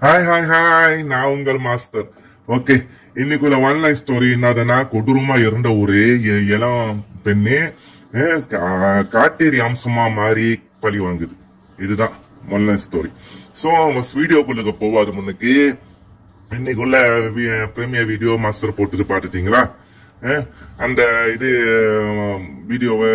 Hi hi hi நான் உங்கள் master okay இன்னைக்குள்ள ஒன்லைன் ஸ்டோரி என்னதுன்னா கொடூரமா இருந்த ஒரு எ- இளம் பெண்ணு அஹ், கா- காட்டேரி அம்சமா மாறி பழி வாங்குது இதுதான் ஒன்லைன் ஸ்டோரி சோ வீடியோக்குள்ள போவாது முன்னுக்கு இன்னைக்குள்ள பிரீமியர் வீடியோ மாஸ்டர் போட்டுட்டு பாத்துட்டீங்களா அஹ், அந்த இது வீடியோவை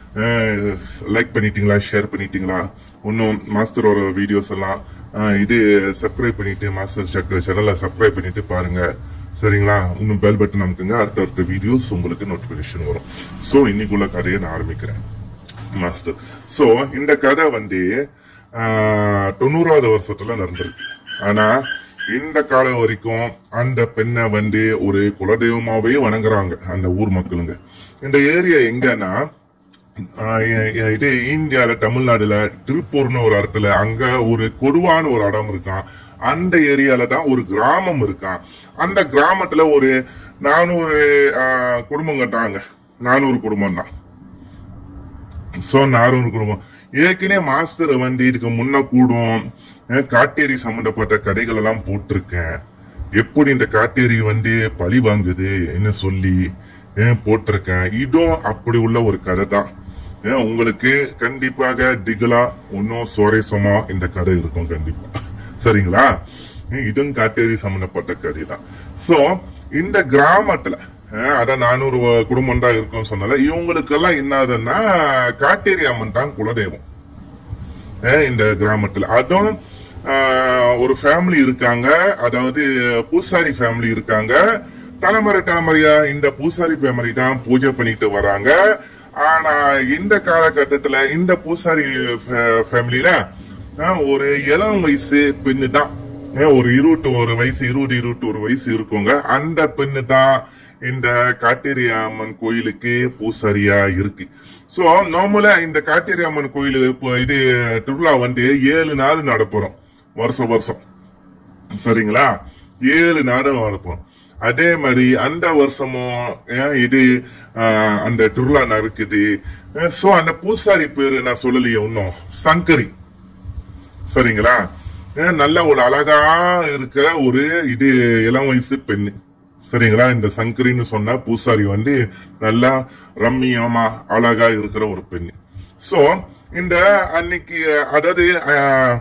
லைக் பண்ணிட்டீங்களா ஷேர் பண்ணிட்டீங்களா இன்னும் மாஸ்டரோட வீடியோஸ் எல்லாம் அஹ், இது சப்ஸ்கிரைப் பண்ணிட்டு மாஸ்டர் சக்கர சேனலை சப்ஸ்கிரைப் பண்ணிட்டு பாருங்க சரிங்களா இன்னும் பெல் பட்டன் அமுக்குங்க அடுத்த அடுத்த வீடியோஸ் உங்களுக்கு நோட்டிபிகேஷன் வரும் சோ இன்னைக்குள்ள கதையை நான் ஆரம்பிக்கிறேன் மாஸ்டர் சோ இந்த கதை வந்து ஆஹ், தொண்ணூறாவது வருஷத்துல நடந்திருக்கு ஆனா இந்த காலம் வரைக்கும் அந்த பெண்ணை வந்து ஒரு குலதெய்வமாவே வணங்குறாங்க அந்த ஊர் மக்களுங்க இந்த ஏரியா எங்கன்னா ஆஹ், எ- எ- இது இந்தியால தமிழ்நாடுல திருப்பூர்னு ஒரு இடத்துல அங்க ஒரு கொடுவான ஒரு இடம் இருக்கான் அந்த ஏரியால தான் ஒரு கிராமம் இருக்கான் அந்த கிராமத்துல ஒரு நானூறு ஆஹ், குடும்பம் கட்டாங்க நானூறு குடும்பம் தான் சோ நானூறு குடும்பம் ஏற்கனவே மாஸ்டர் வந்து இதுக்கு முன்ன கூடும் அஹ், காட்டேரி சம்பந்தப்பட்ட கதைகள் எல்லாம் போட்டிருக்கேன் எப்படி இந்த காட்டேரி வந்து பழி வாங்குது என்ன சொல்லி அஹ், போட்டிருக்கேன் இதுவும் அப்படி உள்ள ஒரு கதை தான் அஹ், உங்களுக்கு கண்டிப்பாக டிகலா இன்னும் சுவாரஸ்யமா இந்த கதை இருக்கும் கண்டிப்பா சரிங்களா அஹ், இதுவும் காட்டேரி சம்பந்தப்பட்ட கதை தான் சோ இந்த கிராமத்துல அஹ், அதான் நானூறு குடும்பம் தான் இருக்கும்னு சொன்னால இவங்களுக்கெல்லாம் என்னதுன்னா காட்டேரி அம்மன் தான் குலதெய்வம் அஹ், இந்த கிராமத்துல அதுவும் ஆஹ், ஒரு ஃபேமிலி இருக்காங்க அதாவது பூசாரி ஃபேமிலி இருக்காங்க தலைமுறை தலைமுறையா இந்த பூசாரி ஃபேமிலி தான் பூஜை பண்ணிட்டு வராங்க ஆனா இந்த காலகட்டத்துல இந்த பூசாரி ஃபேமிலியில ஒரு இளம் வயசு பெண்ணு தான் அஹ், ஒரு இருபத்தி ஒரு வயசு இருபது இருபத்தி ஒரு வயசு இருக்குங்க அந்த பெண்ணு தான் இந்த காட்டேரி அம்மன் கோயிலுக்கு பூசாரியா இருக்கு சோ நார்மலா இந்த காட்டேரி அம்மன் கோயில் இப்போ இது திருவிழா வந்து ஏழு நாள் நடப்புறோம் வருஷம் வருஷம் சரிங்களா ஏழு நாடு நடப்போம் அதே மாதிரி அந்த வருஷமும் ஏன் இது ஆஹ், அந்த திருவிழா நடக்குது சோ அந்த பூசாரி பேரு நான் சொல்லலையே இன்னும் சங்கரி சரிங்களா ஏன் நல்ல ஒரு அழகா இருக்கிற ஒரு இது இளம் வயசு பெண்ணு சரிங்களா இந்த சங்கரின்னு சொன்னா பூசாரி வந்து நல்லா ரம்மியமா அழகா இருக்கிற ஒரு பெண்ணு சோ இந்த அன்னைக்கு அதாவது ஆஹ்,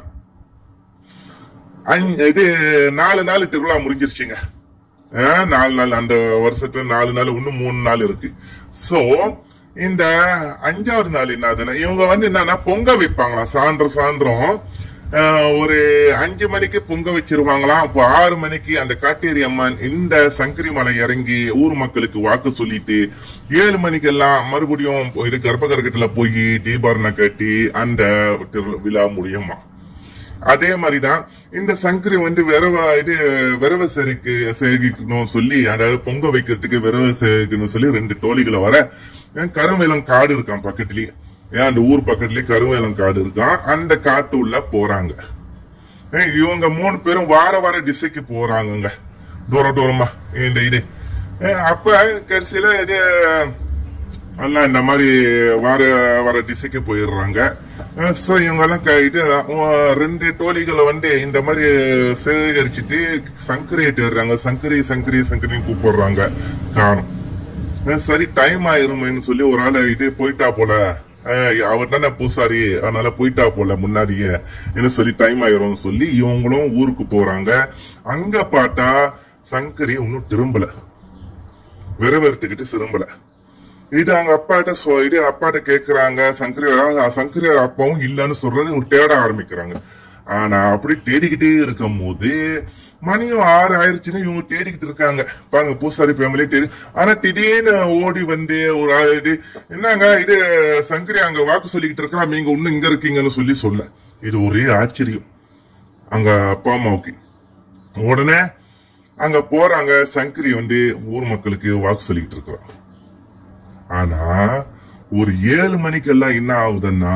அஞ்சு- இது நாலு நாள் திருவிழா முடிஞ்சிருச்சுங்க ஆஹ், நாலு நாள் அந்த வருஷத்துல நாலு நாள் இன்னும் மூணு நாள் இருக்கு சோ இந்த அஞ்சாவது நாள் என்னதுன்னா இவங்க வந்து என்னன்னா பொங்க வைப்பாங்களாம் சாயந்தரம் சாயந்தரம் ஆஹ், ஒரு அஞ்சு மணிக்கு பொங்க வச்சிருவாங்களாம் அப்போ ஆறு மணிக்கு அந்த காட்டேரி அம்மன் இந்த சங்கரி மலை இறங்கி ஊர் மக்களுக்கு வாக்கு சொல்லிட்டு ஏழு மணிக்கெல்லாம் மறுபடியும் இது கர்ப்பகரகத்துல போய் தீபாரணை கட்டி அந்த திரு- விழா முடியுமா அதே மாதிரிதான் இந்த சங்கரி வந்து விரவ இது விரவ செருக்கு சேகிக்கணும் சொல்லி அதாவது பொங்க வைக்கிறதுக்கு விரவ சேரிக்கணும் சொல்லி ரெண்டு தோழிகளை வர அஹ் கருவேலம் காடு இருக்கான் பக்கத்துலயே ஏன் அந்த ஊர் பக்கத்துலயே கருவேலம் காடு இருக்கான் அந்த காட்டு உள்ள போறாங்க அஹ் இவங்க மூணு பேரும் வார வார திசைக்கு போறாங்கங்க தூர தூரமா இந்த இது அஹ் அப்ப கடைசியில இது எல்லாம் இந்த மாதிரி வர வர திசைக்கு போயிடுறாங்க சோ இவங்க எல்லாம் க- இது அஹ், ரெண்டு தோழிகளை வந்து இந்த மாதிரி சேகரிச்சுட்டு சங்கரி ஏறாங்க சங்கரி சங்கரி சங்கரின்னு கூப்பிடுறாங்க காணும் அஹ், சரி டைம் ஆயிருமேன்னு சொல்லி ஒரு ஆள் இது போயிட்டா போல அஹ், அவர் தானே பூசாரி அதனால போயிட்டா போல முன்னாடியே என்ன சொல்லி டைம் ஆயிரும்னு சொல்லி இவங்களும் ஊருக்கு போறாங்க அங்க பார்த்தா சங்கரி இன்னும் திரும்பல விரவெடுத்துக்கிட்டு திரும்பல இது அவங்க அப்பாட்ட சொ- இது அப்பாட்ட கேக்குறாங்க சங்கரியார் சங்கரியார் அப்பாவும் இல்லன்னு சொல்றது ஒரு தேட ஆரம்பிக்கிறாங்க ஆனா அப்படி தேடிக்கிட்டே இருக்கும் போது மணியும் ஆறு ஆயிடுச்சுன்னு இவங்க தேடிக்கிட்டு இருக்காங்க பாருங்க பூசாரி ஃபேமிலி தேடி ஆனா திடீர்னு ஓடி வந்து ஒரு ஆள் இது என்னங்க இது சங்கரி அங்க வாக்கு சொல்லிக்கிட்டு இருக்கிறா நீங்க இன்னும் இங்க இருக்கீங்கன்னு சொல்லி சொல்ல இது ஒரே ஆச்சரியம் அங்க அப்பா அம்மாவுக்கு உடனே அங்க போறாங்க சங்கரி வந்து ஊர் மக்களுக்கு வாக்கு சொல்லிக்கிட்டு இருக்கிறான் ஆனா ஒரு ஏழு மணிக்கெல்லாம் என்ன ஆகுதுன்னா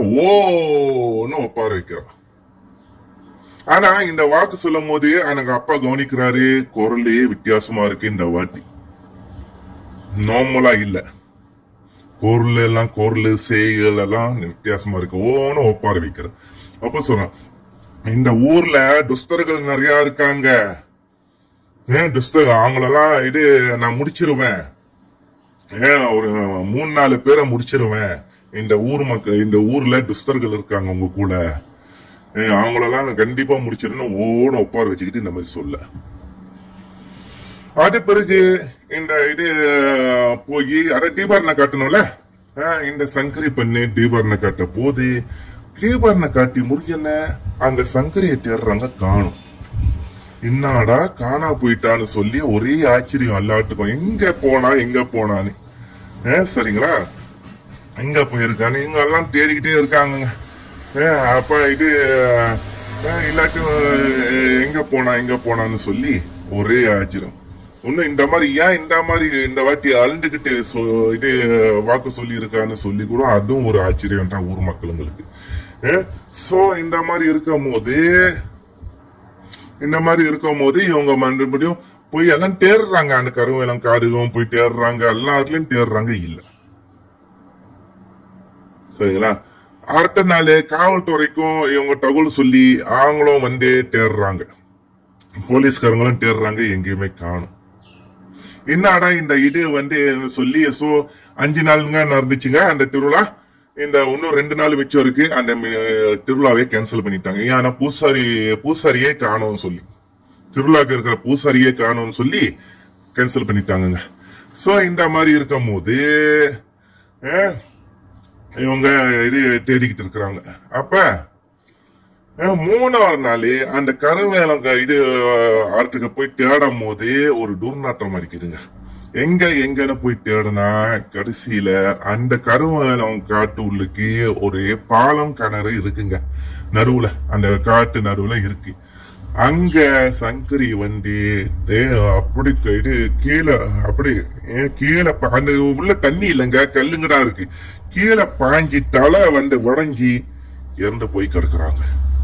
ஓன்னு ஒப்பார வைக்கிறான் ஆனா இந்த வாக்கு சொல்லும் போது எனக்கு அப்பா கவனிக்கிறாரு குரலே வித்தியாசமா இருக்கு இந்த வாட்டி நார்மலா இல்ல குரல் எல்லாம் குரல் செய்கள் எல்லாம் வித்தியாசமா இருக்கு ஓன்னு ஒப்பார வைக்கிறேன் அப்ப சொல்றான் இந்த ஊர்ல துஸ்தர்கள் நிறைய இருக்காங்க ஏன் துஸ்தர் அவங்களெல்லாம் இது நான் முடிச்சிருவேன் ஏன் ஒரு மூணு நாலு பேரை முடிச்சிருவேன் இந்த ஊர் மக்கள் இந்த ஊர்ல துஸ்தர்கள் இருக்காங்க உங்க கூட ஏன் அவங்களெல்லாம் நான் கண்டிப்பா முடிச்சிருன்னு ஓட ஒப்பார வச்சுக்கிட்டு இந்த மாதிரி சொல்ல அது பிறகு இந்த இது போய் அரை டீபார்னை காட்டணும்ல ஆஹ், இந்த சங்கரி பண்ணி டீபார்னை காட்ட போது டீபார்னை காட்டி முடிஞ்சன அங்க சங்கரியை தேடுறாங்க காணும் என்னடா காணா போயிட்டான்னு சொல்லி ஒரே ஆச்சரியம் எல்லாத்துக்கும் எங்க போனா எங்க போனான்னு ஆ, சரிங்களா எங்க போயிருக்கான்னு இவங்க எல்லாம் தேடிக்கிட்டே இருக்காங்க அப்ப இது ஆ, இல்லாட்டி ஆ, எங்க போனா எங்க போனான்னு சொல்லி ஒரே ஆச்சரியம் இன்னும் இந்த மாதிரி ஏன் இந்த மாதிரி இந்த வாட்டி அழுந்துகிட்டு சொ- இது வாக்கு சொல்லி இருக்கான்னு சொல்லி கூட அதுவும் ஒரு ஆச்சரியம் தான் ஊர் மக்களுங்களுக்கு சோ இந்த மாதிரி இருக்கும் போது இந்த மாதிரி இருக்கும் போது இவங்க மறுபடியும் போய் எல்லாம் தேடுறாங்க அந்த கருவேலம் காருகம் போய் தேடுறாங்க எல்லாத்துலயும் தேடுறாங்க இல்ல சரிங்களா அடுத்த நாள் காவல்துறைக்கும் இவங்க தகவல் சொல்லி அவங்களும் வந்து தேடுறாங்க போலீஸ்காரங்களும் தேடுறாங்க எங்கேயுமே காணும் என்னடா இந்த இது வந்து சொல்லி சோ அஞ்சு நாளுங்க நடந்துச்சுங்க அந்த திருவிழா இந்த இன்னும் ரெண்டு நாள் மிச்சம் இருக்கு அந்த மி- திருவிழாவே கேன்சல் பண்ணிட்டாங்க ஏன்னா பூசாரி பூசாரியே காணோம்னு சொல்லி திருவிழாக்கு இருக்கிற பூசாரியே காணோம்னு சொல்லி கேன்சல் பண்ணிட்டாங்கங்க சோ இந்த மாதிரி இருக்கும் போது அஹ், இவங்க இது தேடிக்கிட்டு இருக்கிறாங்க அப்ப அஹ், மூணாவது நாள் அந்த கருவேலம் க- இது ஆட்டுக்கு போய் தேடும் போதே ஒரு துர்நாற்றம் அடிக்குதுங்க எங்க எங்கன்னு போய் தேடுனா கடைசியில அந்த கருவேலம் காட்டு உள்ளுக்கு ஒரு பாலம் கிணறு இருக்குங்க நடுவுல அந்த காட்டு நடுவுல இருக்கு அங்க சங்கரி வந்து டேய், அப்படி க- இது கீழே அப்படி ஏன் கீழே பா- அந்த உள்ள தண்ணி இல்லைங்க கல்லுங்கடா இருக்கு கீழே பாஞ்சி தலை வந்து உடைஞ்சி இறந்து போய் கிடக்குறாங்க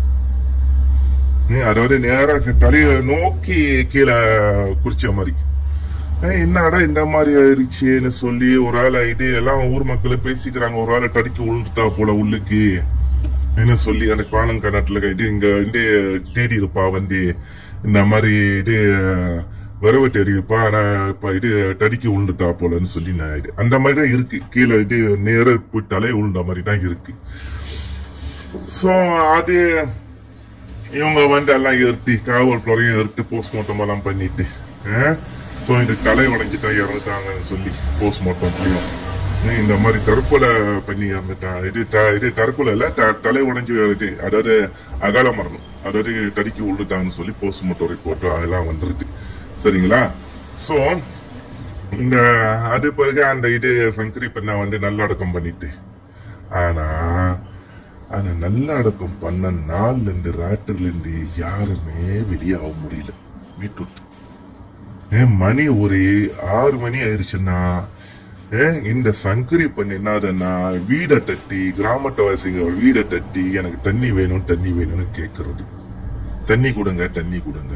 ஏன், அதாவது நேரா தலைய நோக்கி கீழே குறிச்ச மாதிரி ஏய், என்னடா இந்த மாதிரி ஆயிருச்சுன்னு சொல்லி ஒரு ஆள் இது எல்லாம் ஊர் மக்கள் பேசிக்கிறாங்க ஒரு ஆளை தடுக்கி விழுந்துட்டா போல உள்ளுக்கு என்ன சொல்லி அந்த பாலம் கணத்துல இது இங்க வந்து தேடி இருப்பா வந்து இந்த மாதிரி இது வரவு தேடி இருப்பா ஆனா இப்ப இது தடுக்கி விழுந்துட்டா போலன்னு சொல்லி நான் இது அந்த மாதிரி தான் இருக்கு கீழே இது நேர போயிட்டாலே விழுந்த மாதிரி தான் இருக்கு சோ அது இவங்க வந்து எல்லாம் ஏறிட்டு காவல்துறையும் ஏறிட்டு போஸ்ட்மார்ட்டம் எல்லாம் பண்ணிட்டு சோ இந்த தலை உடைஞ்சிட்டா இறந்துட்டாங்கன்னு சொல்லி போஸ்ட்மார்ட்டம் இந்த மாதிரி தற்கொலை பண்ணி இறந்துட்டான் இது த- இது தற்கொலை இல்ல த- தலை உடைஞ்சு இது அதாவது அகால மரணம் அதாவது தடுக்கி விழுந்துட்டாங்கன்னு சொல்லி போஸ்ட்மார்ட்டம் ரிப்போர்ட் அதெல்லாம் வந்துருக்கு சரிங்களா சோ இந்த அது பிறகு அந்த இது சங்கரி பண்ண வந்து நல்லடக்கம் பண்ணிட்டு ஆனா ஆனா நல்லடக்கம் பண்ண நாள்ல இருந்து ராத்திரில இருந்து யாருமே வெளியாக முடியல வீட்டுட்டு ஏன் மணி ஒரு ஆறு மணி ஆயிருச்சுன்னா ஏன் இந்த சங்கரி பண்ணி என்னதுன்னா வீடை தட்டி கிராமத்தவாசிங்க வீடை தட்டி எனக்கு தண்ணி வேணும் தண்ணி வேணும்னு கேக்குறது தண்ணி கொடுங்க தண்ணி கொடுங்க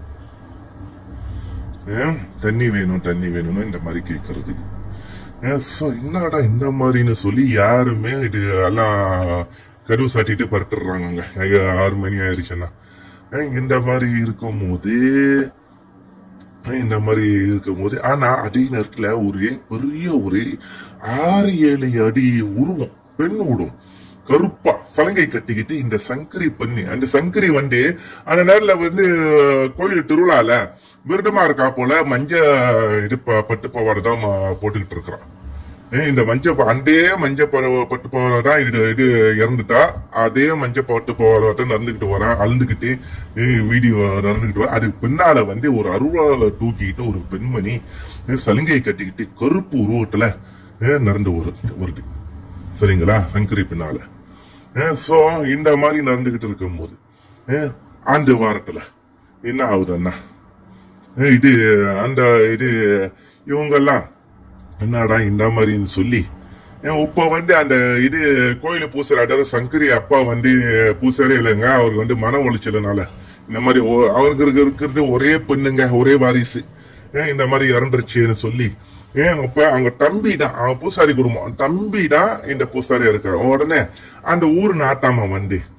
ஏன் தண்ணி வேணும் தண்ணி வேணும்னு இந்த மாதிரி கேக்குறது ஏன் so என்னடா இந்த மாதிரின்னு சொல்லி யாருமே இது எல்லாம் கருவு சாட்டிட்டு பரட்டுறாங்க ஆறு மணி ஆயிடுச்சுன்னா ஏன் இந்த மாதிரி இருக்கும் போது இந்த மாதிரி இருக்கும் போது ஆனா அதே நேரத்துல ஒரு பெரிய ஒரு ஆறு ஏழு அடி உருவம் பெண் உருவம் கருப்பா சலங்கை கட்டிக்கிட்டு இந்த சங்கரி பண்ணி அந்த சங்கரி வந்து அந்த நேரத்துல வந்து கோயில் திருவிழால விருடமா இருக்கா போல மஞ்ச இது ப- பட்டு பாவாடை தான் ம- போட்டுக்கிட்டு இருக்கிறான் ஏன் இந்த மஞ்ச ப- அண்டே மஞ்ச ப- பட்டு பாவாடை தான் இது இது இறந்துட்டா அதே மஞ்ச பட்டு பாவாடை தான் நடந்துகிட்டு வரா அழுந்துகிட்டு வீடியோ நடந்துகிட்டு வர அதுக்கு பின்னால வந்து ஒரு அருவால தூக்கிட்டு ஒரு பெண்மணி ஏ, சலுங்கை கட்டிக்கிட்டு கருப்பு உருவத்துல ஏ, நடந்து வரு- வருது சரிங்களா சங்கரி பின்னால சோ இந்த மாதிரி நடந்துகிட்டு இருக்கும் போது அந்த வாரத்துல என்ன ஆகுதுன்னா ஏ, இது அந்த இது இவங்கெல்லாம் என்னடா இந்த மாதிரின்னு சொல்லி ஏன் இப்ப வந்து அந்த இது கோயில பூசாரி அதாவது சங்கரி அப்பா வந்து பூசாரே இல்லைங்க அவருக்கு வந்து மன உளைச்சலுனால இந்த மாதிரி ஒ- அவருக்கு இருக்க- இருக்கிறது ஒரே பெண்ணுங்க ஒரே வாரிசு ஏன் இந்த மாதிரி இறந்துருச்சுன்னு சொல்லி ஏன் அப்ப அவங்க தம்பி தான் அவன் பூசாரி குடும்பம் தம்பி தான் இந்த பூசாரியா இருக்காரு உடனே அந்த ஊர் நாட்டாம வந்து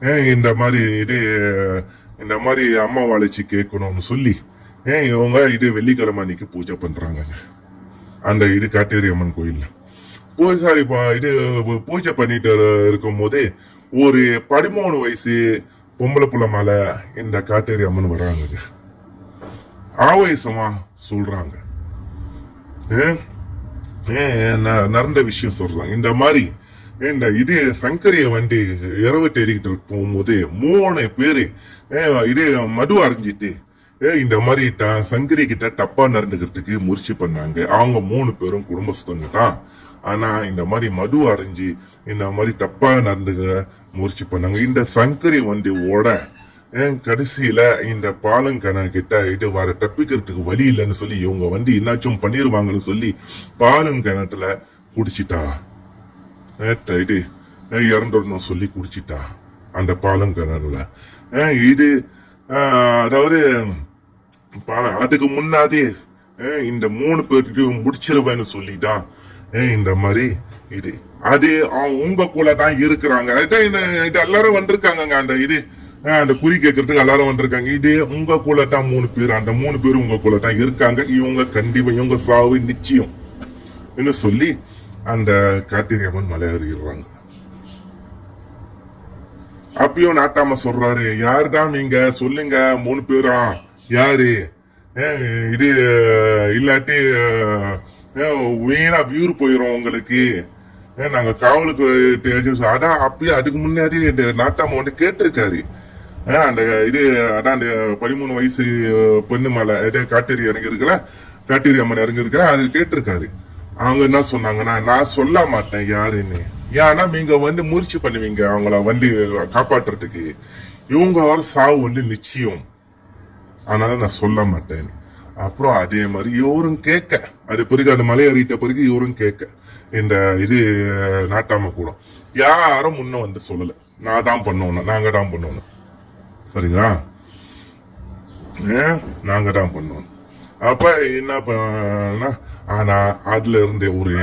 ஏன் இந்த மாதிரி இது இந்த மாதிரி அம்மா வளைச்சு கேட்கணும்னு சொல்லி ஏன் இவங்க இது வெள்ளிக்கிழமை அன்னைக்கு பூஜை பண்றாங்க அந்த இது காட்டேரி அம்மன் கோயில்ல பூசாரி ப- இது பூஜை பண்ணிட்டு இருக்கும் போதே ஒரு பதிமூணு வயசு பொம்பளை புள்ள மேல இந்த காட்டேரி அம்மன் வர்றாங்க ஆவேசமா சொல்றாங்க ஏன் ஏன் ந- நடந்த விஷயம் சொல்றாங்க இந்த மாதிரி இந்த இது சங்கரிய வண்டி இரவு தேடிக்கிட்டு இருக்கு போகும்போது மூணு பேரு ஏன் இது மது அரைஞ்சிட்டு ஏன் இந்த மாதிரி ட- சங்கரி கிட்ட தப்பா நடந்துக்கிறதுக்கு முயற்சி பண்ணாங்க அவங்க மூணு பேரும் குடும்பஸ்தங்க தான் ஆனா இந்த மாதிரி மது அரைஞ்சு இந்த மாதிரி தப்பா நடந்துக்க முயற்சி பண்ணாங்க இந்த சங்கரி வண்டி ஓட ஏன் கடைசியில இந்த பாலங்கண கிட்ட இது வர தப்பிக்கிறதுக்கு வழி இல்லைன்னு சொல்லி இவங்க வந்து என்னாச்சும் பண்ணிருவாங்கன்னு சொல்லி பாலங்கிணத்துல குடிச்சிட்டா ஏட்ட இது ஏன் இறந்துடணும் சொல்லி குடிச்சிட்டா அந்த பாலங்கிணறுல ஏன் இது ஆஹ், அதாவது பா- அதுக்கு முன்னாடி ஏன் இந்த மூணு பேர்கிட்டையும் முடிச்சிருவேன்னு சொல்லிட்டான் ஏன் இந்த மாதிரி இது அது அவன் உங்க கூட தான் இருக்கிறாங்க அதான் இந்த இது எல்லாரும் வந்திருக்காங்கங்க அந்த இது அஹ், அந்த குறி கேட்கறதுக்கு எல்லாரும் வந்திருக்காங்க இது உங்க கூட தான் மூணு பேர் அந்த மூணு பேரும் உங்க கூட தான் இருக்காங்க இவங்க கண்டிப்பா இவங்க சாவு நிச்சயம் என்று சொல்லி அந்த காத்திரியம்மன் மலையேறிடுறாங்க அப்பயும் நாட்டாம சொல்றாரு யாருடா நீங்க சொல்லுங்க மூணு பேரா யாரு ஏன் இது இல்லாட்டி ஏன் வீணா வியூர் போயிரும் உங்களுக்கு ஏன் நாங்க காவலுக்கு ஏஜென்சி அதான் அப்பயே அதுக்கு முன்னாடி இந்த நாட்டாம வந்து கேட்டிருக்காரு ஏன் அந்த இது அதான் அந்த பதிமூணு வயசு பெண்ணு மேல இது காட்டேரி இறங்கி இருக்கல காட்டேரி அம்மன் இறங்கி இருக்கல அது கேட்டிருக்காரு அவங்க என்ன சொன்னாங்கன்னா நான் சொல்ல மாட்டேன் யாருன்னு ஏன்னா நீங்க வந்து முயற்சி பண்ணுவீங்க அவங்கள வந்து காப்பாற்றுறதுக்கு இவங்க வர சாவு வந்து நிச்சயம் அதனால நான் சொல்ல மாட்டேன் அப்புறம் அதே மாதிரி இவரும் கேட்க அது பிறகு அந்த மலையேறிட்ட பிறகு இவரும் கேட்க இந்த இது நாட்டாம கூட யாரும் முன்ன வந்து சொல்லல நான் தான் பண்ணணும் நாங்க தான் பண்ணணும் சரிங்களா ஏன்? நாங்க தான் பண்ணோம் அப்ப என்ன பண்ணா ஆனா அதுல இருந்தே ஒரு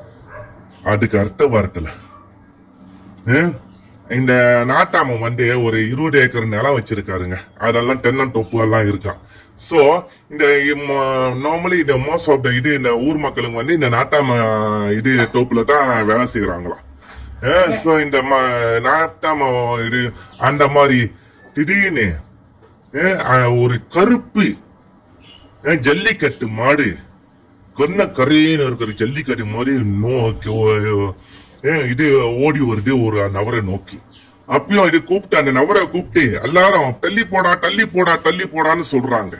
அதுக்கு அர்த்தம் வரட்டல ஏன்? இந்த நாட்டாம வந்து ஒரு இருபது ஏக்கர் நிலம் வச்சிருக்காருங்க அதெல்லாம் தென்னன் தொப்பு எல்லாம் இருக்கான் சோ இந்த நார்மலி இந்த மோஸ்ட் ஆஃப் த இது இந்த ஊர் மக்களுங்க வந்து இந்த நாட்டாம இது தோப்புல தான் வேலை செய்யறாங்களாம் சோ இந்த ம- நாட்டாம இது அந்த மாதிரி திடீர்னு ஏ, அஹ், ஒரு கருப்பு ஏ, ஜல்லிக்கட்டு மாடு கொன்ன கரையின்னு இருக்கிற ஜல்லிக்கட்டு மாதிரி நோக்கி ஓ- ஏ, இது ஓடி வருது ஒரு நபரை நோக்கி அப்பயும் இது கூப்பிட்டு அந்த நபரை கூப்பிட்டு எல்லாரும் தள்ளி போடா தள்ளி போடா தள்ளி போடான்னு சொல்றாங்க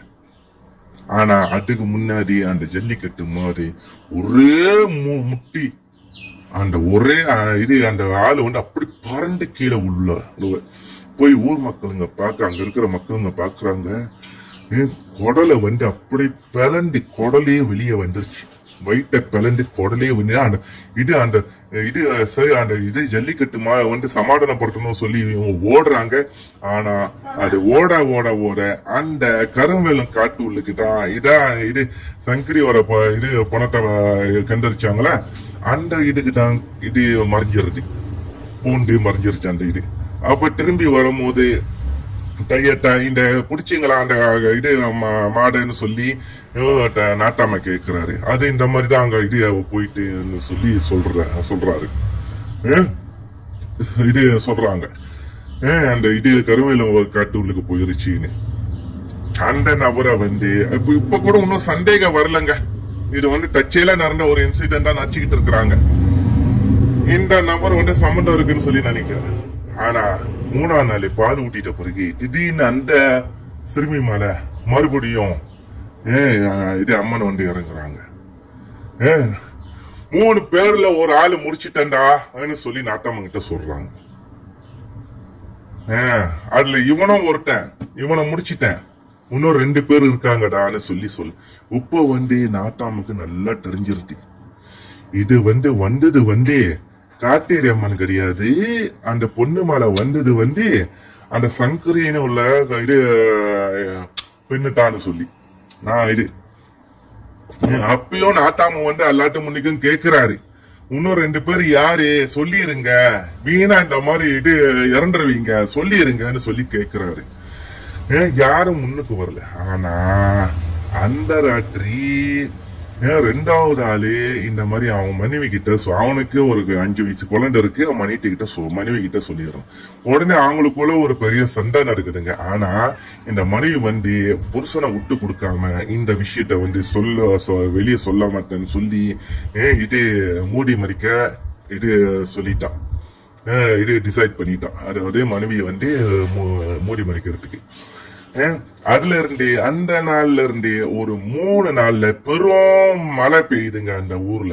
ஆனா அதுக்கு முன்னாடி அந்த ஜல்லிக்கட்டு மாதிரி ஒரே மு- முட்டி அந்த ஒரே அஹ், இது அந்த ஆளு வந்து அப்படி பறந்து கீழே உள்ள உள்ள. போய் ஊர் மக்களுங்க பார்க்க அங்க இருக்கிற மக்களுங்க பாக்குறாங்க ஏன் குடலை வந்து அப்படி பிளண்டி குடலே வெளியே வந்துருச்சு வயிற்ற பிளண்டு குடலே வந்து அந்த இது அந்த இது அஹ், சரி அந்த இது ஜல்லிக்கட்டு மா வந்து சமாதானப்படுத்தணும் சொல்லி இவங்க ஓடுறாங்க ஆனா அது ஓட ஓட ஓட அந்த கருவேலம் காட்டு உள்ளுக்கு தான் இதான் இது சங்கரியோட ப- இது பணத்தை அஹ், கண்டறிச்சாங்களே அந்த இதுக்கு தான் இது மறைஞ்சிருது பூண்டு மறைஞ்சிருச்சு அந்த இது அப்ப திரும்பி வரும்போது டையட்டா இந்த புடிச்சிங்களா அந்த இது ம- மாடுன்னு சொல்லி இவங்க ட- நாட்டாம கேக்குறாரு அது இந்த மாதிரி தான் அங்க இது போயிட்டுன்னு சொல்லி சொல்ற சொல்றாரு ஏ? இது சொல்றாங்க ஏ, அந்த இது கருவேல காட்டுள்ளுக்கு போயிருச்சுன்னு அந்த நபரை வந்து இப்ப இப்ப கூட ஒன்னும் சந்தேகம் வரலங்க இது வந்து டச்சையில நடந்த ஒரு இன்சிடென்டா நடிச்சுக்கிட்டு இருக்கிறாங்க இந்த நபர் வந்து சம்மந்தம் இருக்குன்னு சொல்லி நினைக்கிறேன் ஆனா மூணாம் நாள் பால் ஊட்டிட்ட பிறகு திடீர்னு அந்த சிறுமி மேல மறுபடியும் ஏ இது அம்மன் வந்து இறங்குறாங்க ஏ, மூணு பேர்ல ஒரு ஆளு முடிச்சிட்டேன்டா சொல்லி நாட்டாம கிட்ட சொல்றாங்க ஏ, அதுல இவனும் ஒருத்தன் இவனை முடிச்சிட்டேன் இன்னும் ரெண்டு பேர் இருக்காங்கடான்னு சொல்லி சொல் இப்போ வந்து நாட்டாமுக்கு நல்லா தெரிஞ்சிருச்சு இது வந்து வந்தது வந்து காட்டேரி அம்மன் கிடையாது அந்த பொண்ணு மேல வந்தது வந்து அந்த சங்கரின்னு உள்ள இது அஹ், பெண்ணுட்டான்னு சொல்லி நான் இது அப்பயும் நாட்டாம வந்து எல்லாட்டு முன்னிக்கும் கேக்குறாரு இன்னும் ரெண்டு பேர் யாரு சொல்லிருங்க வீணா இந்த மாதிரி இது இறந்துருவீங்க சொல்லிருங்கன்னு சொல்லி கேக்குறாரு ஏன் யாரும் முன்னுக்கு வரல ஆனா அந்த ராத்திரி ஏன் ரெண்டாவது ஆளு இந்த மாதிரி அவன் மனைவி கிட்ட சொ- அவனுக்கு ஒரு அஞ்சு வயசு குழந்தை இருக்கு அவன் மனைவி கிட்ட சொ- மனைவி கிட்ட சொல்லிடுறான் உடனே அவங்களுக்குள்ள ஒரு பெரிய சண்டை நடக்குதுங்க ஆனா இந்த மனைவி வந்து புருஷனை விட்டு கொடுக்காம இந்த விஷயத்த வந்து சொல்ல சொ- வெளியே சொல்ல மாட்டேன்னு சொல்லி ஏன் இது மூடி மறிக்க இது சொல்லிட்டான் அஹ் இது டிசைட் பண்ணிட்டான் அதாவது மனைவியை வந்து மூ- மூடி மறைக்கிறதுக்கு அஹ் அதுல இருந்து அந்த நாள்ல இருந்து ஒரு மூணு நாள்ல பெரும் மழை பெய்யுதுங்க அந்த ஊர்ல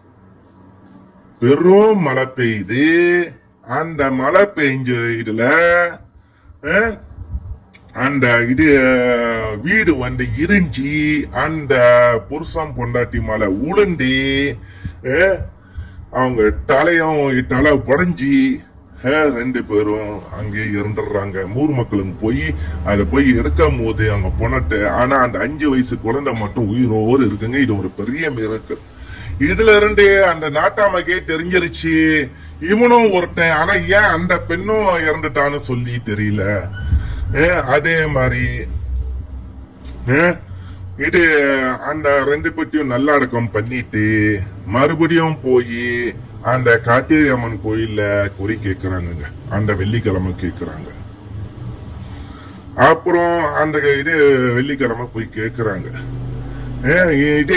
பெரும் மழை பெய்யுது அந்த மழை பெய்ஞ்ச இதுல அஹ், அந்த இது அஹ், வீடு வந்து இடிஞ்சி அந்த புருஷன் பொண்டாட்டி மலை உளுந்து அஹ், அவங்க தலையும் தலை உடஞ்சி ரெண்டு பேரும் அங்கே இறந்துடுறாங்க ஊர் மக்களும் போய் அதை போய் எடுக்கும் போது அவங்க பொண்ணட்டு ஆனா அந்த அஞ்சு வயசு குழந்தை மட்டும் உயிரோடு இருக்குங்க இது ஒரு பெரிய மிரக்கல் இதுல இருந்து அந்த நாட்டாமக்கே தெரிஞ்சிருச்சு இவனும் ஒருத்தன் ஆனா ஏன் அந்த பெண்ணும் இறந்துட்டான்னு சொல்லி தெரியல அஹ் அதே மாதிரி அஹ் இது அந்த ரெண்டு பெட்டியும் நல்லடக்கம் பண்ணிட்டு மறுபடியும் போய் அந்த காட்டேரி அம்மன் கோயில்ல குறி கேக்குறாங்கங்க அந்த வெள்ளிக்கிழமை கேக்குறாங்க அப்புறம் அந்த இது வெள்ளிக்கிழமை போய் கேக்குறாங்க ஏன் இது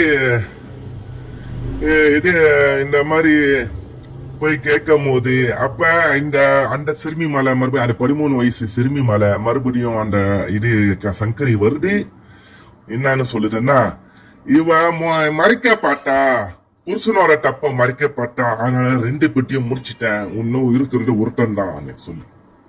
ஏ- இது இந்த மாதிரி போய் கேட்கும் போது அப்ப இந்த அந்த சிறுமி மலை மறுபடியும் அந்த பதிமூணு வயசு சிறுமி மலை மறுபடியும் அந்த இது க- சங்கரி வருது என்னன்னு சொல்லுதுன்னா இவ மொ- மறைக்க பாட்டா புருஷனோட தப்ப மறைக்க பாட்டா அதனால ரெண்டு பெட்டியும் முடிச்சிட்டேன் இன்னும் இருக்கிறது ஒருத்தன் தான் சொல்லி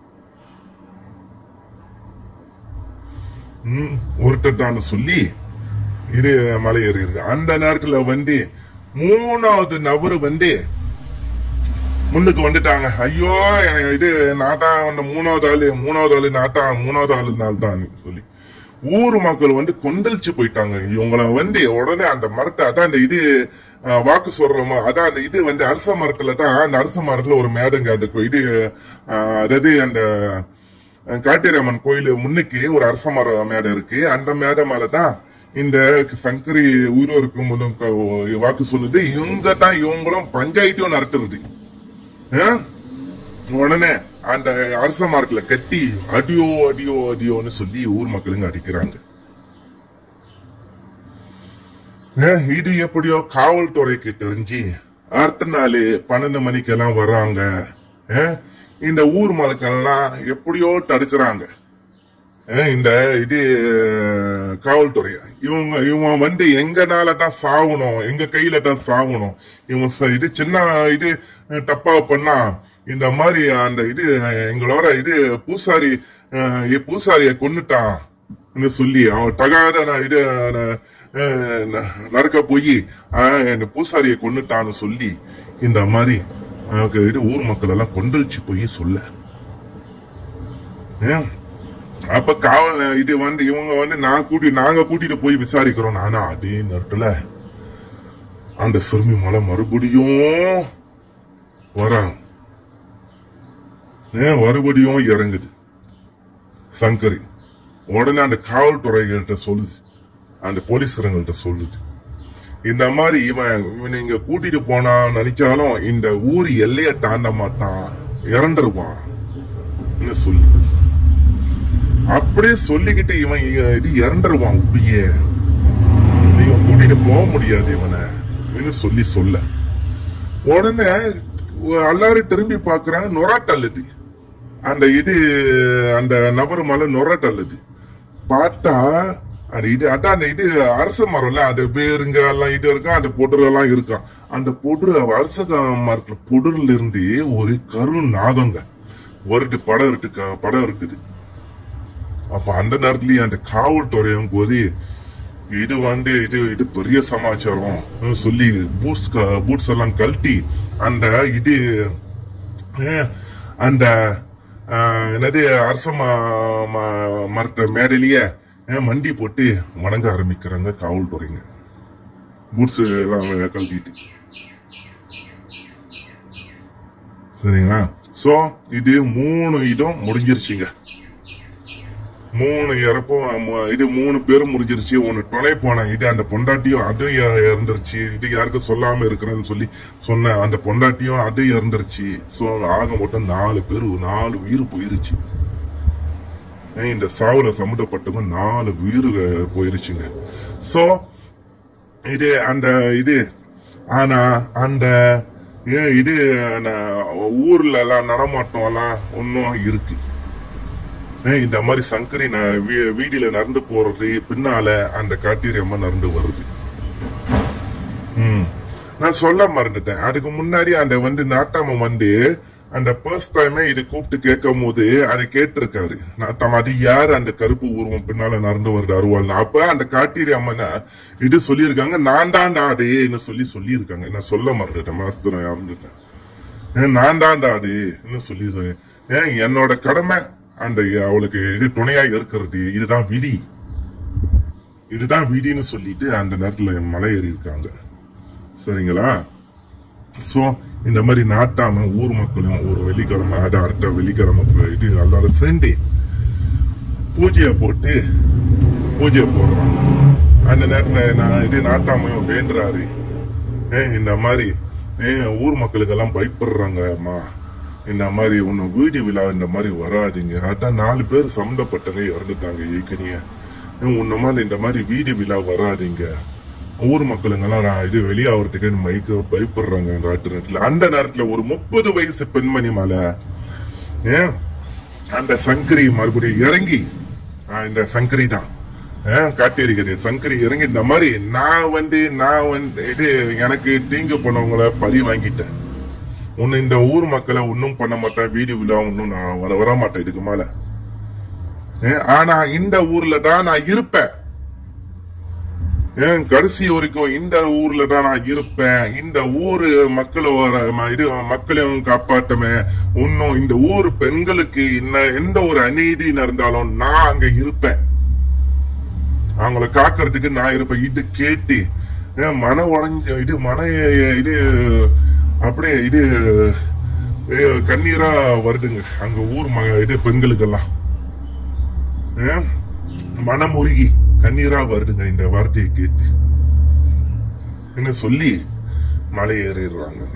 ம், ஒருத்தன் தான் சொல்லி இது மலை ஏறி இருக்கு அந்த நேரத்துல வந்து மூணாவது நபரு வந்து முன்னுக்கு வந்துட்டாங்க ஐயோ எனக்கு இது நான் தான் அந்த மூணாவது ஆளு மூணாவது ஆளு நான் தான் மூணாவது ஆளு நாள் தான் சொல்லி ஊர் மக்கள் வந்து கொந்தளிச்சு போயிட்டாங்க இவங்களை வந்து உடனே அந்த மரத்தை அதான் அந்த இது அஹ், வாக்கு சொல்றோமோ அதான் அந்த இது வந்து அரச மரத்துல தான் அந்த அரச மரத்துல ஒரு மேடங்க அந்த கொ- இது அஹ், அதாவது அந்த அஹ், காட்டேரியம்மன் கோயில் முன்னுக்கு ஒரு அரச மர மேடை இருக்கு அந்த மேடை மேல தான் இந்த சங்கரி உயிரோருக்கும் வாக்கு சொல்லுது இவங்க தான் இவங்களும் பஞ்சாயத்தையும் நடத்துறது ஆ? உடனே அந்த அரச மார்க்ல கட்டி அடியோ அடியோ அடியோன்னு சொல்லி ஊர் மக்களுங்க அடிக்கிறாங்க ஆ, இது எப்படியோ காவல்துறைக்கு தெரிஞ்சு அடுத்த நாள் பன்னெண்டு மணிக்கெல்லாம் வர்றாங்க ஆ, இந்த ஊர் மக்கள்லாம் எப்படியோ தடுக்கிறாங்க ஆ, இந்த இது காவல்துறை இவங்க இவன் வந்து எங்கனால தான் சாவணும் எங்க கையில தான் சாவணும் இவன் ச- இது சின்ன இது தப்பா பண்ணா இந்த மாதிரி அந்த இது எங்களோட இது பூசாரி அஹ், இ- பூசாரிய கொன்னுட்டான் சொல்லி அவன் தகாத நான் இது நான், அஹ், ந- நடக்க போய் இந்த பூசாரிய கொன்னுட்டான்னு சொல்லி இந்த மாதிரி அவனுக்கு இது ஊர் மக்கள் எல்லாம் கொந்தளிச்சு போய் சொல்ல ஏன் அப்ப காவல் இது வந்து இவங்க வந்து நான் கூட்டி நாங்க கூட்டிட்டு போய் விசாரிக்கிறோம் நானா அதே நேரத்துல அந்த சிறுமி மலை மறுபடியும் வரான் ஏன் மறுபடியும் இறங்குது சங்கரி உடனே அந்த காவல்துறைகள்கிட்ட சொல்லுது அந்த போலீஸ்காரங்கள்ட்ட சொல்லுது இந்த மாதிரி இவன் இவனை இங்க கூட்டிட்டு போனா நினைச்சாலும் இந்த ஊர் எல்லைய தாண்ட மாட்டான் இறந்துருவான் சொல்லு அப்படியே சொல்லிக்கிட்டு இவன் இ- இது இறந்துருவான் உப்பியே நீங்க கூட்டிட்டு போக முடியாது இவனை அப்படின்னு சொல்லி சொல்ல உடனே எல்லாரும் திரும்பி பாக்குறாங்க நொராட்டல்லுது அந்த இது அந்த நபர் மேல நொராட்டல்லுது பார்த்தா அந்த இது அதான் அந்த இது அரச மரம்ல அந்த வேருங்க எல்லாம் இது இருக்கும் அந்த பொடுறு எல்லாம் இருக்கும் அந்த பொடுறு அரச மரத்துல பொடுறுல இருந்து ஒரு கரு நாகங்க வருது படம் இருக்கு படம் இருக்குது அப்ப அந்த நேரத்துலயே அந்த காவல்துறையும் போது இது வந்து இது இது பெரிய சமாச்சாரம் ன்னு சொல்லி பூட்ஸ் க- பூட்ஸ் எல்லாம் கழட்டி அந்த இது அஹ், அந்த அஹ், என்னது அரச ம- ம- மரத்த மேடையிலேயே அஹ், மண்டி போட்டு வணங்க ஆரம்பிக்கிறாங்க காவல்துறைங்க பூட்ஸ் எல்லாம் கழட்டிட்டு சரிங்களா சோ இது மூணு இடம் முடிஞ்சிருச்சுங்க மூணு இறப்பும் மு- இது மூணு பேரும் முடிஞ்சிருச்சு ஒன்னு துணை போன இது அந்த பொண்டாட்டியும் அதுவும் இ- இறந்துருச்சு இது யாருக்கும் சொல்லாம இருக்கிறேன்னு சொல்லி சொன்ன அந்த பொண்டாட்டியும் அதுவும் இறந்துருச்சு சோ ஆக மொத்தம் நாலு பேர் நாலு உயிர் போயிருச்சு ஏன் இந்த சாவுல சம்மந்தப்பட்டவங்க நாலு உயிர் அஹ், போயிருச்சுங்க சோ இது அந்த இது ஆனா அந்த ஏன் இது ந- ஊர்ல எல்லாம் நடமாட்டம் எல்லாம் ஒன்னும் இருக்கு ஏன் இந்த மாதிரி சங்கரி ந- வீ- வீதியில நடந்து போறது பின்னால அந்த காட்டேரி அம்மா நடந்து வருது ம். நான் சொல்ல மறந்துட்டேன் அதுக்கு முன்னாடி அந்த வந்து நாட்டாம வந்து அந்த ஃபர்ஸ்ட் டைமே இது கூப்பிட்டு கேட்கும் போது அதை கேட்டிருக்காரு நாட்டாம அது யாரு அந்த கருப்பு உருவம் பின்னால நடந்து வருது அருவாள் அப்ப அந்த காட்டேரி அம்மனை இது சொல்லியிருக்காங்க நான் தான்டா அடேன்னு சொல்லி சொல்லியிருக்காங்க நான் சொல்ல மறந்துட்டேன் மாஸ்டர் இறந்துட்டேன் ஏன் நான் தான்டா அடேன்னு சொல்லி சொன்னேன். ஏன் என்னோட கடமை அந்த அவளுக்கு இது துணையா இருக்கிறது இதுதான் விதி இதுதான் விதின்னு சொல்லிட்டு அந்த நேரத்துல மலை ஏறி இருக்காங்க சரிங்களா சோ இந்த மாதிரி நாட்டாம ஊர் மக்களும் ஒரு வெள்ளிக்கிழமை அது அடுத்த வெள்ளிக்கிழமை போயிட்டு எல்லாரும் சேர்ந்து பூஜையை போட்டு பூஜையை போடுறாங்க அந்த நேரத்துல நான் இது நாட்டாமையும் வேண்டுறாரு ஏன் இந்த மாதிரி ஏன் ஊர் மக்களுக்கெல்லாம் பயப்படுறாங்க அம்மா இந்த மாதிரி உன்னை வீடு விழா இந்த மாதிரி வராதீங்க அதான் நாலு பேர் சம்மந்தப்பட்டவங்க இறந்துட்டாங்க ஏற்கனவே ஏன் உன்ன மாதிரி இந்த மாதிரி வீடு விழா வராதீங்க ஊர் மக்களுங்கெல்லாம் நான் இது வெளியாகிறதுக்கு மைக்க பயப்படுறாங்க ராட்டு நேரத்துல அந்த நேரத்துல ஒரு முப்பது வயசு பெண்மணி மேல ஏன் அந்த சங்கரி மறுபடியும் இறங்கி ஆ, இந்த சங்கரி தான் காட்டியிருக்கிறது சங்கரி இறங்கி இந்த மாதிரி நான் வந்து நான் வந்து இது எனக்கு தீங்கு பண்ணவங்கள பழி வாங்கிட்டேன் உன்னை இந்த ஊர் மக்களை ஒன்னும் பண்ண மாட்டேன் வீடு விழா ஒன்னும் நான் வர வர மாட்டேன் இதுக்கு மேல ஏன், ஆனா இந்த ஊர்ல தான் நான் இருப்பேன் ஏன் கடைசி வரைக்கும் இந்த ஊர்ல தான் நான் இருப்பேன் இந்த ஊரு மக்களோட ம- இது மக்களையும் காப்பாட்டுவேன் இன்னும் இந்த ஊர் பெண்களுக்கு இன்ன எந்த ஒரு அநீதி நடந்தாலும் நான் அங்க இருப்பேன் அவங்கள காக்கிறதுக்கு நான் இருப்பேன் இது கேட்டு ஏன் மன உடஞ்ச இது மன இது அப்படியே இது ஏ, கண்ணீரா வருதுங்க அங்க ஊர் ம இது பெண்களுக்கெல்லாம் ஏன் மனமுருகி கண்ணீரா வருதுங்க இந்த வார்த்தையை கேட்டு என்ன சொல்லி மலை ஏறிடுறாங்க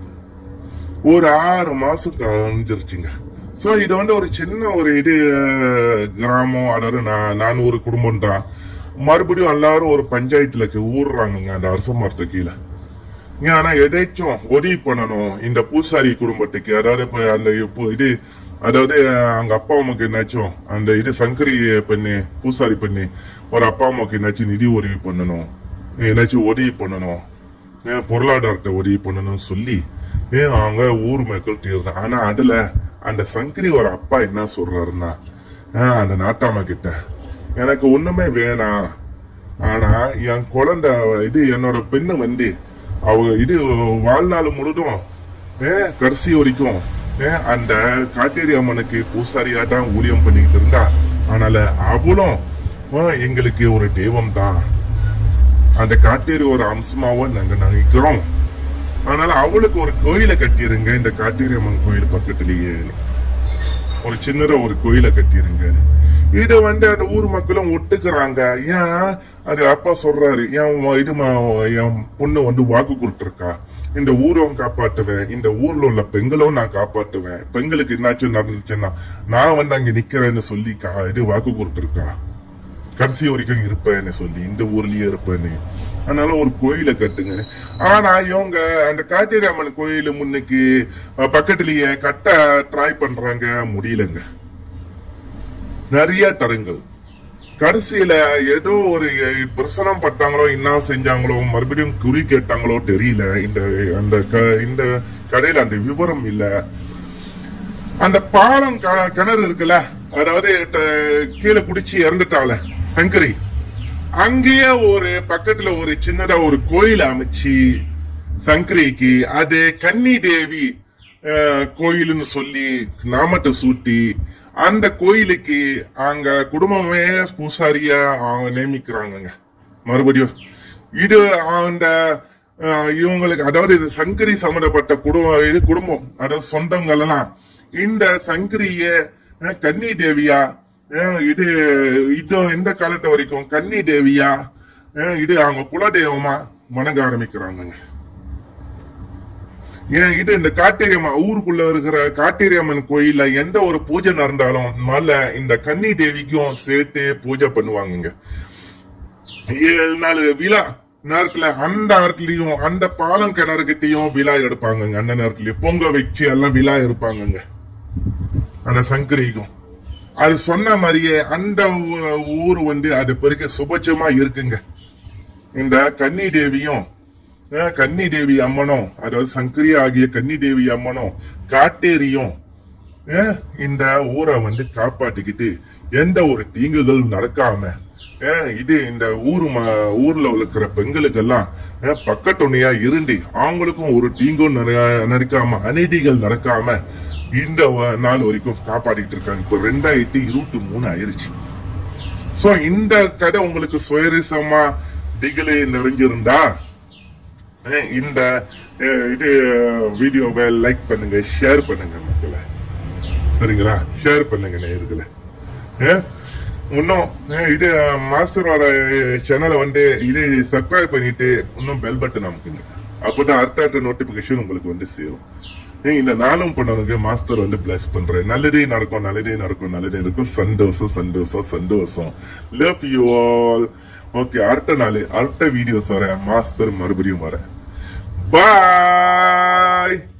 ஒரு ஆறு மாசம் கழிஞ்சிருச்சுங்க சோ இது வந்து ஒரு சின்ன ஒரு இது அஹ், கிராமம் அதாவது நா- நானூறு குடும்பம் தான் மறுபடியும் எல்லாரும் ஒரு பஞ்சாயத்துல கீ- ஊர்றாங்கங்க அந்த அரச மரத்து கீழே இங்க ஆனா எதாச்சும் உதவி பண்ணணும் இந்த பூசாரி குடும்பத்துக்கு அதாவது இப்ப அந்த இப்போ இது அதாவது அஹ், அங்க அப்பா அம்மாக்கு என்னாச்சும் அந்த இது சங்கரி பண்ணி பூசாரி பண்ணி ஒரு அப்பா அம்மாக்கு என்னாச்சும் நிதி உதவி பண்ணணும் என்னாச்சும் உதவி பண்ணணும் ஏன் பொருளாதாரத்தை உதவி பண்ணணும்னு சொல்லி ஏன் அவங்க ஊர் மக்கள் தீர்றாங்க ஆனா அதுல அந்த சங்கரி ஒரு அப்பா என்ன சொல்றாருன்னா ஆஹ், அந்த நாட்டாம கிட்ட எனக்கு ஒண்ணுமே வேணாம் ஆனா என் குழந்தை இது என்னோட பெண்ணு வந்து அவ இது வாழ்நாள் முழுதும் ஏ கடைசி வரைக்கும் ஏ அந்த காட்டேரி அம்மனுக்கு பூசாரியாட்டம் ஊழியம் பண்ணிக்கிட்டு இருந்தா அதனால அவளும் ஆ, எங்களுக்கு ஒரு தெய்வம் தான் அந்த காட்டேரி ஒரு அம்சமாவும் நாங்க நினைக்கிறோம் அதனால அவளுக்கு ஒரு கோயிலை கட்டிருங்க இந்த காட்டேரி அம்மன் கோயில் பக்கத்திலேயே ஒரு சின்னதா ஒரு கோயிலை கட்டிருங்க இத வந்து அந்த ஊர் மக்களும் ஒட்டுக்கிறாங்க ஏன் அது அப்பா சொல்றாரு ஏன் உன் இது ம- என் பொண்ணு வந்து வாக்கு கொடுத்துருக்கா இந்த ஊரும் காப்பாட்டுவேன் இந்த ஊர்ல உள்ள பெண்களும் நான் காப்பாட்டுவேன் பெண்களுக்கு என்னாச்சும் நடந்துச்சுன்னா நான் வந்து அங்க நிக்கிறேன்னு சொல்லி கா- இது வாக்கு கொடுத்துருக்கா கடைசி வரைக்கும் இருப்பேன்னு சொல்லி இந்த ஊர்லயே இருப்பேன்னு அதனால ஒரு கோயிலை கட்டுங்க ஆனா இவங்க அந்த காட்டேரி அம்மன் கோயில் முன்னுக்கு அஹ், பக்கத்துலயே கட்ட ட்ரை பண்றாங்க முடியலங்க நிறைய தடங்கள் கடைசியில ஏதோ ஒரு அஹ், பிரசனம் பட்டாங்களோ என்ன செஞ்சாங்களோ மறுபடியும் குறி கேட்டாங்களோ தெரியல இந்த அந்த க- இந்த கடையில அந்த விவரம் இல்ல அந்த பாலம் க- கிணறு இருக்குல்ல அதாவது ட- கீழே குடிச்சு இறந்துட்டால சங்கரி அங்கேயே ஒரு பக்கத்துல ஒரு சின்னதா ஒரு கோயில் அமைச்சு சங்கரிக்கு அது கன்னி தேவி அஹ், கோயில்னு சொல்லி நாமத்தை சூட்டி அந்த கோயிலுக்கு அங்க குடும்பமே பூசாரியா அவங்க நியமிக்கிறாங்கங்க மறுபடியும் இது அந்த அஹ், இவங்களுக்கு அதாவது இது சங்கரி சம்பந்தப்பட்ட குடும்பம் இது குடும்பம் அதாவது சொந்தங்கள் எல்லாம் இந்த சங்கரிய அஹ், கன்னி தேவியா அஹ், இது இது இந்த காலத்து வரைக்கும் கன்னி தேவியா அஹ், இது அவங்க குலதெய்வமா வணங்க ஆரம்பிக்கிறாங்கங்க ஏன் இது இந்த காட்டேரியம்மா ஊருக்குள்ள இருக்கிற காட்டேரியம்மன் கோயில்ல எந்த ஒரு பூஜை நடந்தாலும் முதல்ல இந்த கன்னி தேவிக்கும் சேர்த்து பூஜை பண்ணுவாங்கங்க ஏழு நாள் விழா நேரத்துல அந்த இடத்துலயும் அந்த பாலம் கிணறுகிட்டயும் விழா எடுப்பாங்கங்க அந்த நேரத்துலயும் பொங்க வச்சு எல்லாம் விழா இருப்பாங்கங்க அந்த சங்கரிக்கும் அது சொன்ன மாதிரியே அந்த ஊ- ஊர் வந்து அது பெருக்க சுபட்சமா இருக்குங்க இந்த கன்னி தேவியும் அஹ், கன்னி தேவி அம்மனும் அதாவது சங்கரி ஆகிய கன்னி தேவி அம்மனும் காட்டேரியும் அஹ், இந்த ஊரை வந்து காப்பாட்டிக்கிட்டு எந்த ஒரு தீங்குகள் நடக்காம அஹ், இது இந்த ஊர் ம- ஊர்ல இருக்கிற பெண்களுக்கெல்லாம் அஹ், பக்கத்துணையா இருந்து அவங்களுக்கும் ஒரு தீங்கும் நட- நடக்காம அநீதிகள் நடக்காம இந்த வ- நாள் வரைக்கும் காப்பாத்திட்டு இருக்காங்க இப்போ ரெண்டாயிரத்தி இருபத்தி மூணு ஆயிருச்சு சோ இந்த கதை உங்களுக்கு சுயரசமா திகிலே நிறைஞ்சிருந்தா அஹ், இந்த அஹ், இது வீடியோவை லைக் பண்ணுங்க ஷேர் பண்ணுங்க மக்களை சரிங்களா ஷேர் பண்ணுங்க நேயர்களே அஹ், இன்னும் அஹ், இது மாஸ்டர் வர சேனலை வந்து இது சப்ஸ்கிரைப் பண்ணிட்டு இன்னும் பெல் பட்டன் அமுக்குங்க அப்பதான் அடுத்த நோட்டிபிகேஷன் உங்களுக்கு வந்து சேரும் ஏய், இந்த நானும் பண்ணவங்க மாஸ்டர் வந்து பிளஸ் பண்றேன் நல்லதே நடக்கும் நல்லதே நடக்கும் நல்லதே இருக்கும் சந்தோஷம் சந்தோஷம் சந்தோஷம் லவ் யூ ஆல் ஓகே அடுத்த நாள் அடுத்த வீடியோஸ் வரேன் மாஸ்டர் மறுபடியும் வரேன் பாய்